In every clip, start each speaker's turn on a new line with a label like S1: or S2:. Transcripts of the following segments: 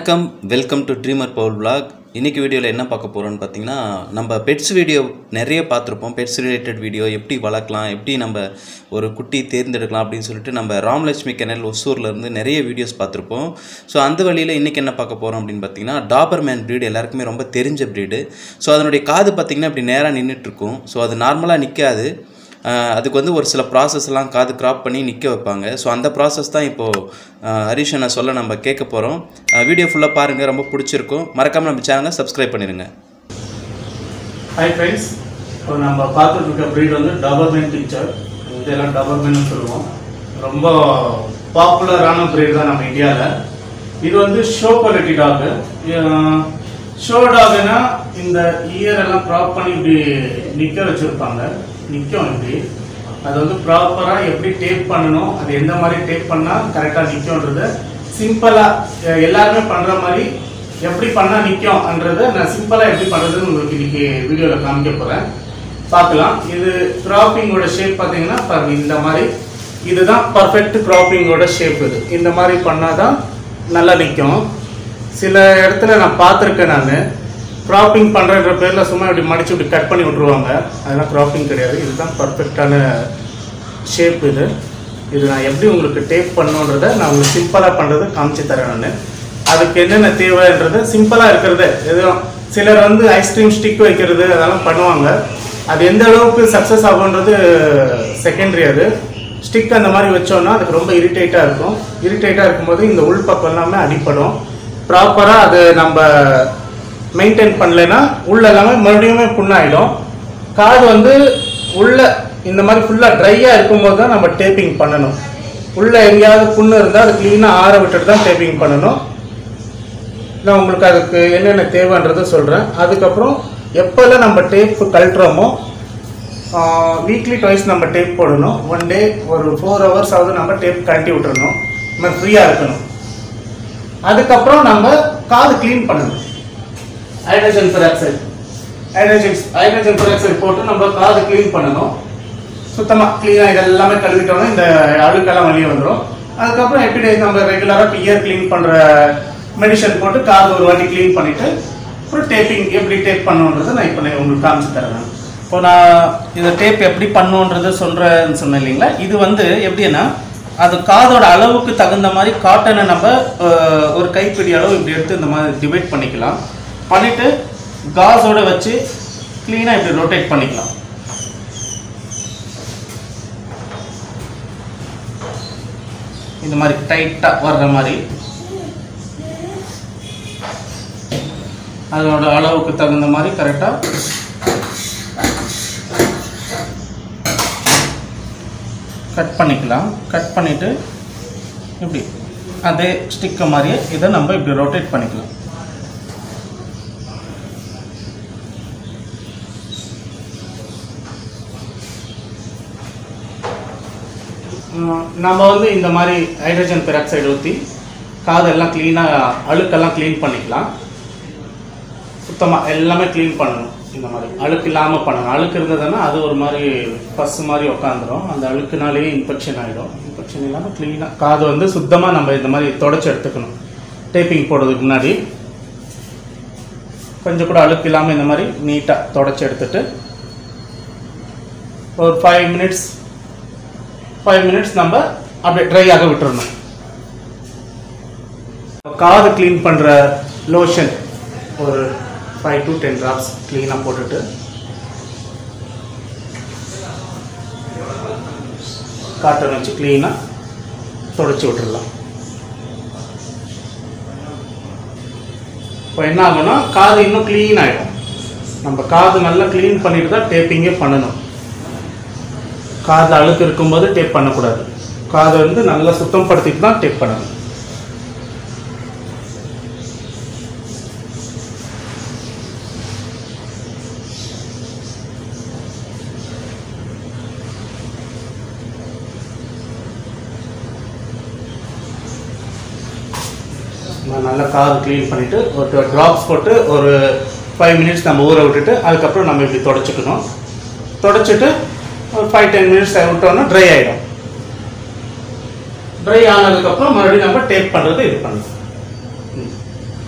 S1: வணக்கம் welcome to dreamer Paul vlog இன்னைக்கு வீடியோவில் என்ன பார்க்க போகிறோம்னு பார்த்தீங்கன்னா நம்ம பெட்ஸ் வீடியோ நிறைய பார்த்துருப்போம் பெட்ஸ் ரிலேட்டட் வீடியோ எப்படி வளர்க்கலாம் எப்படி நம்ம ஒரு குட்டி தேர்ந்தெடுக்கலாம் அப்படின்னு சொல்லிட்டு நம்ம ராமலட்சுமி கெனல் ஒசூர்லேருந்து நிறைய வீடியோஸ் பார்த்துருப்போம் ஸோ அந்த வழியில் இன்றைக்கி என்ன பார்க்க போகிறோம் அப்படின்னு பார்த்தீங்கன்னா டாபர்மேன் ப்ரீடு எல்லாருக்குமே ரொம்ப தெரிஞ்ச ப்ரீடு ஸோ அதனுடைய காது பார்த்திங்கன்னா இப்படி நேராக நின்றுட்டுருக்கும் ஸோ அது நார்மலாக நிற்காது ஆஹ் அதுக்கு வந்து ஒரு சில ப்ராசஸ்லாம் காது கிராப் பண்ணி நிற்க வைப்பாங்க ஸோ அந்த ப்ராசஸ் தான் இப்போது ஹரிஷ் அண்ணா சொல்ல நம்ம கேட்க போகிறோம் வீடியோ ஃபுல்லாக பாருங்கள் ரொம்ப பிடிச்சிருக்கும் மறக்காமல் நம்ம சேனலை சப்ஸ்கிரைப் பண்ணிடுங்க
S2: ஹாய் ஃப்ரெண்ட்ஸ் இப்போ நம்ம பார்த்துட்டு இருக்க ப்ரீட் வந்து டபர்மென் பிக்சர் இதெல்லாம் டபர்மென்னு சொல்லுவோம் ரொம்ப பாப்புலரான ப்ரீட் தான் நம்ம இந்தியாவில் இது வந்து ஷோ குவாலிட்டி டாகு ஷோ டாகுனா இந்த இயர் எல்லாம் க்ராப் பண்ணி இப்படி நிற்க வச்சுருப்பாங்க நிற்கும் இப்படி அது வந்து ப்ராப்பராக எப்படி டேப் பண்ணணும் அது எந்த மாதிரி டேப் பண்ணால் கரெக்டாக நிற்கும்ன்றது சிம்பிளாக எல்லாருமே பண்ணுற மாதிரி எப்படி பண்ணால் நிற்கும்ன்றதை நான் சிம்பிளாக எப்படி பண்ணுறதுன்னு உங்களுக்கு இன்னைக்கு வீடியோவில் காமிக்க போகிறேன் பார்க்கலாம் இது கிராப்பிங்கோட ஷேப் பார்த்தீங்கன்னா பாருங்க இந்த மாதிரி இதுதான் பர்ஃபெக்ட் கிராப்பிங்கோட ஷேப் இது இந்த மாதிரி பண்ணாதான் நல்லா நிற்கும் சில இடத்துல நான் பார்த்துருக்கேன் நான் கிராப்பிங் பண்ணுறன்ற பேரில் சும்மா இப்படி மடிச்சு இப்படி கட் பண்ணி விட்ருவாங்க அதெல்லாம் கிராப்பிங் கிடையாது இதுதான் பர்ஃபெக்டான ஷேப் இது இது நான் எப்படி உங்களுக்கு டேப் பண்ணுன்றதை நான் உங்களுக்கு சிம்பிளாக பண்ணுறது காமிச்சு தரேன் நான் அதுக்கு என்னென்ன தேவைன்றது சிம்பிளாக இருக்கிறது எதுவும் சிலர் வந்து ஐஸ்கிரீம் ஸ்டிக் வைக்கிறது அதெல்லாம் பண்ணுவாங்க அது எந்த அளவுக்கு சக்ஸஸ் ஆகுன்றது செகண்டரி அது ஸ்டிக் அந்த மாதிரி வச்சோம்னா அதுக்கு ரொம்ப இரிட்டேட்டாக இருக்கும் இரிட்டேட்டாக இருக்கும்போது இந்த உள்பக்கம் எல்லாமே அடிப்படும் ப்ராப்பராக அது நம்ம மெயின்டைன் பண்ணலைன்னா உள்ள எல்லாமே மறுபடியுமே புண்ணாயிடும் காது வந்து உள்ள இந்த மாதிரி ஃபுல்லாக ட்ரையாக இருக்கும்போது தான் நம்ம டேப்பிங் பண்ணணும் உள்ள எங்கேயாவது புண்ணு இருந்தால் அது க்ளீனாக ஆற விட்டுட்டு தான் டேப்பிங் பண்ணணும் நான் உங்களுக்கு அதுக்கு என்னென்ன தேவைன்றதை சொல்கிறேன் அதுக்கப்புறம் எப்போல்லாம் நம்ம டேப் கழட்டுறோமோ வீக்லி ட்வைஸ் நம்ம டேப் போடணும் ஒன் டே ஒரு ஃபோர் ஹவர்ஸ் ஆகுது நம்ம டேப் கழட்டி விட்டுறணும் நம்ம ஃப்ரீயாக இருக்கணும் அதுக்கப்புறம் நம்ம காது க்ளீன் பண்ணணும் hydrogen peroxide hydrogen hydrogen peroxide போட்டு நம்ம காது க்ளீன் பண்ணணும் சுத்தமாக க்ளீனாக இதெல்லாமே கழுவிட்டோம்னா இந்த அழுக்கெல்லாம் வெளியே வந்துடும் அதுக்கப்புறம் எப்படி நம்ம ரெகுலராக இயர் க்ளீன் பண்ணுற மெடிசன் போட்டு காது ஒரு வாட்டி க்ளீன் பண்ணிவிட்டு அப்புறம் டேப்பிங் எப்படி டேப் பண்ணுன்றதை நான் இப்போ நான் உங்களுக்கு காமிச்சு தரேன் இப்போ நான் இந்த டேப் எப்படி பண்ணுன்றது சொல்கிறேன்னு சொன்னேன் இல்லைங்களா இது வந்து எப்படின்னா அது காதோட அளவுக்கு தகுந்த மாதிரி காட்டனை நம்ம அஹ், ஒரு கைப்பிடி அளவு இப்படி எடுத்து இந்த மாதிரி டிவைட் பண்ணிக்கலாம் பண்ணிவிட்டு காஸோட வச்சு க்ளீனாக இப்படி ரொட்டேட் பண்ணிக்கலாம் இந்த மாதிரி டைட்டாக வர்ற மாதிரி அதோட அளவுக்கு தகுந்த மாதிரி கரெக்டாக கட் பண்ணிக்கலாம் கட் பண்ணிவிட்டு இப்படி அதே ஸ்டிக்கை மாதிரியே இதை நம்ம இப்படி ரொட்டேட் பண்ணிக்கலாம் உம், நம்ம வந்து இந்த மாதிரி ஹைட்ரஜன் பெராக்சைடு ஊற்றி காதெல்லாம் க்ளீனாக அழுக்கெல்லாம் க்ளீன் பண்ணிக்கலாம் சுத்தமாக எல்லாமே க்ளீன் பண்ணணும் இந்த மாதிரி அழுக்கு இல்லாமல் பண்ணணும் அழுக்கு இருந்ததுன்னா அது ஒரு மாதிரி பஸ் மாதிரி உக்காந்துரும் அந்த அழுக்குனாலேயே இன்ஃபெக்ஷன் ஆகிடும் இன்ஃபெக்ஷன் இல்லாமல் க்ளீனாக காது வந்து சுத்தமாக நம்ம இந்த மாதிரி தொடச்சி எடுத்துக்கணும் டேப்பிங் போடுறதுக்கு முன்னாடி கொஞ்சம் கூட அழுக்கு இல்லாமல் இந்த மாதிரி நீட்டாக தொடச்சி எடுத்துட்டு ஒரு ஃபைவ் மினிட்ஸ் ஃபைவ் மினிட்ஸ் நம்ம அப்படியே ட்ரை ஆக விட்டுறணும் காது க்ளீன் பண்ணுற லோஷன் ஒரு ஃபைவ் டு டென் ட்ராப்ஸ் க்ளீனாக போட்டுட்டு காட்டன் வச்சு க்ளீனாக தொடச்சி விட்டுறலாம் இப்போ என்ன ஆகும்னா காது இன்னும் க்ளீன் ஆகிடும் நம்ம காது நல்லா க்ளீன் பண்ணிட்டு தான் டேப்பிங்கே பண்ணணும் காது அழுக்கு இருக்கும்போது டேப் பண்ணக்கூடாது காதை வந்து நல்லா சுத்தம் படுத்திட்டு தான் டேப் பண்ணணும் நான் நல்லா காது க்ளீன் பண்ணிவிட்டு ஒரு ட்ராப்ஸ் போட்டு ஒரு ஃபைவ் மினிட்ஸ் நம்ம ஊற விட்டுட்டு அதுக்கப்புறம் நம்ம இப்படி தொடச்சிக்கணும் தொடச்சிட்டு ஒரு ஃபைவ் டென் மினிட்ஸ் விட்டோம்னா ட்ரை ஆகிடும் ட்ரை ஆனதுக்கப்புறம் மறுபடியும் நம்ம டேப் பண்ணுறது இது பண்ணணும் ம்.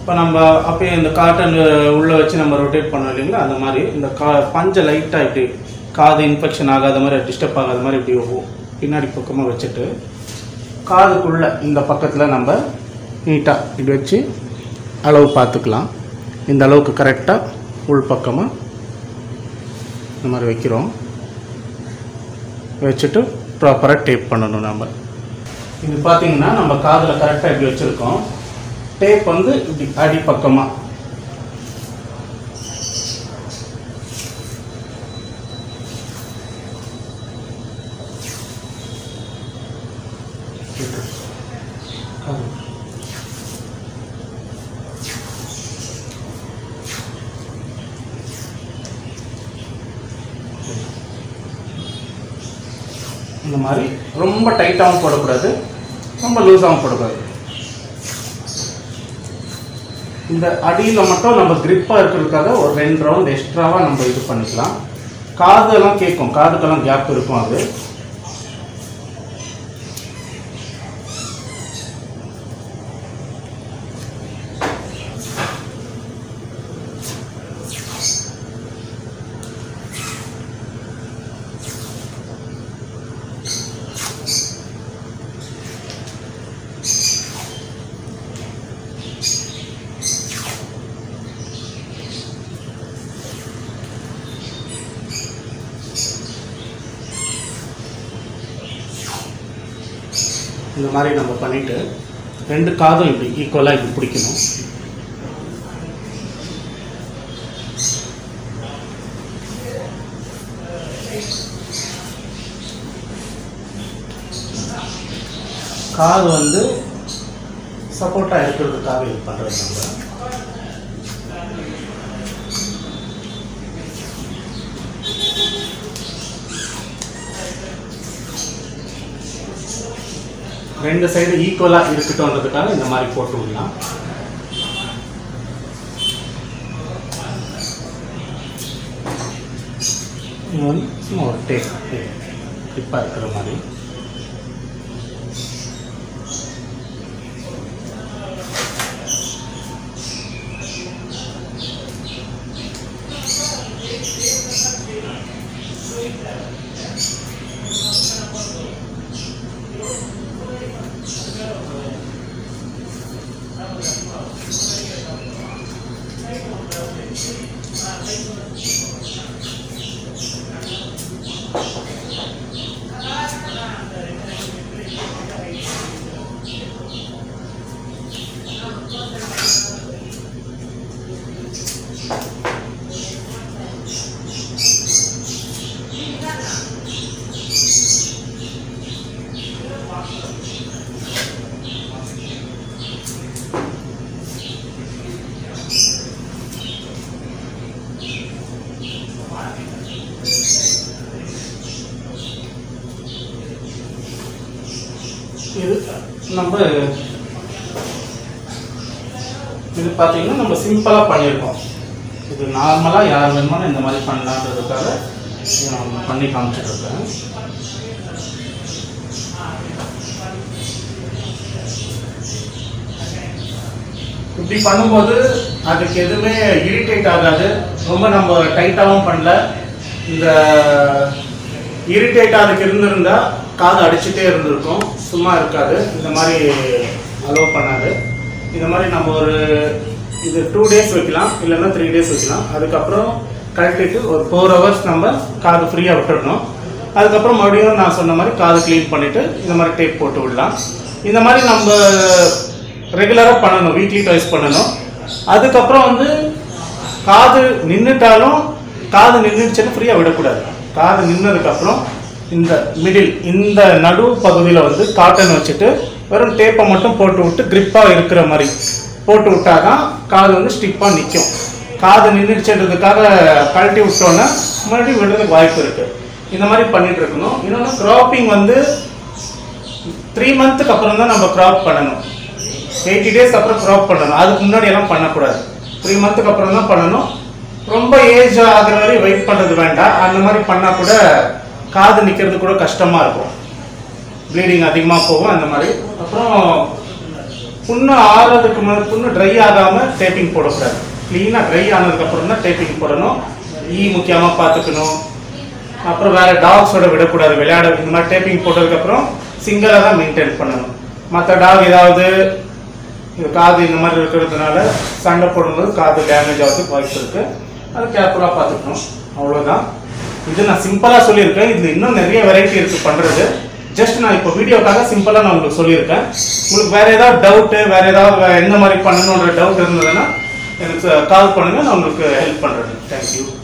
S2: இப்போ நம்ம அப்படியே இந்த காட்டன் உள்ளே வச்சு நம்ம ரொட்டேட் பண்ணோம் இல்லைங்களா அந்த மாதிரி இந்த கா பஞ்சை லைட்டாக இப்படி காது இன்ஃபெக்ஷன் ஆகாத மாதிரி டிஸ்டர்ப் ஆகாத மாதிரி இப்படி ஒ- பின்னாடி பக்கமாக வச்சுட்டு காதுக்குள்ளே இந்த பக்கத்தில் நம்ம நீட்டாக இப்படி வச்சு அளவு பார்த்துக்கலாம் இந்த அளவுக்கு கரெக்டாக உள் பக்கமாக இந்த மாதிரி வைக்கிறோம் வச்சுட்டு ப்ராப்பராக டேப் பண்ணணும் நம்ம இது பார்த்தீங்கன்னா நம்ம காதில் கரெக்டாக இப்படி வச்சுருக்கோம் டேப் வந்து இப்படி அடி பக்கமாக இந்த மாதிரி ரொம்ப டைட்டாகவும் போடக்கூடாது ரொம்ப லூஸாகவும் போடக்கூடாது இந்த அடியில் மட்டும் நம்ம கிரிப்பாக இருக்கிறதுக்காக ஒரு ரெண்டு ரவுண்ட் எக்ஸ்ட்ராவாக நம்ம இது பண்ணிக்கலாம் காதெல்லாம் கேட்கும் காதுக்கெல்லாம் கேப் இருக்கும் அது இந்த மாதிரி நம்ம பண்ணிட்டு ரெண்டு காதும் இப்படி ஈக்குவலாக இப்படி பிடிக்கணும் காது வந்து சப்போர்ட்டாக இருக்கிறதுக்காக இது பண்ணுறது நம்ம ரெண்டு சைடு ஈக்குவலாக இருக்கட்டும்ன்றதுக்காக இந்த மாதிரி போட்டு விடலாம் இது வந்து சும்மா ஒரு டேக் டிப்பாக இருக்கிற மாதிரி இது நம்ம இது பார்த்தீங்கன்னா நம்ம சிம்பிளாக பண்ணியிருக்கோம் இது நார்மலாக யார் வேணுமாலும் இந்த மாதிரி பண்ணலான்றதுக்காக இதை நான் பண்ணி காமிச்சிட்டு இருக்கேன் இப்படி பண்ணும்போது அதுக்கு எதுவுமே இரிட்டேட் ஆகாது ரொம்ப நம்ம டைட்டாகவும் பண்ணல இந்த இரிட்டேட் அதுக்கு இருந்திருந்தா காது அடிச்சுட்டே இருந்திருக்கும் சும்மா இருக்காது இந்த மாதிரி அலோவ் பண்ணாது இந்த மாதிரி நம்ம ஒரு இது டூ டேஸ் வைக்கலாம் இல்லைன்னா த்ரீ டேஸ் வைக்கலாம் அதுக்கப்புறம் கழட்டிட்டு ஒரு ஃபோர் ஹவர்ஸ் நம்ம காது ஃப்ரீயாக விட்டுடணும் அதுக்கப்புறம் மறுபடியும் நான் சொன்ன மாதிரி காது க்ளீன் பண்ணிவிட்டு இந்த மாதிரி டேப் போட்டு விடலாம் இந்த மாதிரி நம்ம ரெகுலராக பண்ணணும் வீக்லி டாய்ஸ் பண்ணணும் அதுக்கப்புறம் வந்து காது நின்றுட்டாலும் காது நின்றுச்சுன்னு ஃப்ரீயாக விடக்கூடாது காது நின்னதுக்கப்புறம் இந்த மிடில் இந்த நடு பகுதியில் வந்து காட்டன் வச்சுட்டு வெறும் டேப்பை மட்டும் போட்டு விட்டு கிரிப்பாக இருக்கிற மாதிரி போட்டு விட்டாதான் காது வந்து ஸ்டிப்பாக நிற்கும் காது நின்றுச்சுன்றதுக்காக கழட்டி விட்டோன்னா மறுபடியும் விடுறதுக்கு வாய்ப்பு இருக்குது இந்த மாதிரி பண்ணிட்டு இருக்கணும் இன்னொன்று கிராப்பிங் வந்து த்ரீ மந்த்துக்கு அப்புறம் தான் நம்ம கிராப் பண்ணணும் எயிட்டி டேஸ் அப்புறம் கிராப் பண்ணணும் அதுக்கு முன்னாடி எல்லாம் பண்ணக்கூடாது த்ரீ மந்த்துக்கு அப்புறம் தான் பண்ணணும் ரொம்ப ஏஜ் ஆகிற வரை வெயிட் பண்ணுறது வேண்டாம் அந்த மாதிரி பண்ணால் கூட காது நிற்கிறது கூட கஷ்டமாக இருக்கும் ப்ளீடிங் அதிகமாக போகும் அந்த மாதிரி அப்புறம் புண்ணு ஆறதுக்கு முன்னாடி புண்ணு ட்ரை ஆகாமல் டேப்பிங் போடக்கூடாது க்ளீனாக ட்ரை ஆனதுக்கப்புறம் தான் டேப்பிங் போடணும் ஈ முக்கியமாக பார்த்துக்கணும் அப்புறம் வேற டாக்ஸோட விடக்கூடாது விளையாட இந்த மாதிரி டேப்பிங் போட்டதுக்கப்புறம் சிங்கிளாக தான் மெயின்டைன் பண்ணணும் மற்ற டாக் ஏதாவது இது காது இந்த மாதிரி இருக்கிறதுனால சண்டை போடும்போது காது டேமேஜ் ஆகிறதுக்கு வாய்ப்பு இருக்கு அது கேர்ஃபுல்லாக பார்த்துக்கணும் அவ்வளோதான் இது நான் சிம்பிளாக சொல்லியிருக்கேன் இதில் இன்னும் நிறைய வெரைட்டி இருக்கு பண்ணுறது ஜஸ்ட் நான் இப்போ வீடியோக்காக சிம்பிளாக நான் உங்களுக்கு சொல்லியிருக்கேன் உங்களுக்கு வேற ஏதாவது டவுட்டு வேற ஏதாவது வே- எந்த மாதிரி பண்ணணுன்ற டவுட் இருந்ததுன்னா எனக்கு கால் பண்ணுங்க நான் உங்களுக்கு ஹெல்ப் பண்ணுறேன் தேங்க்யூ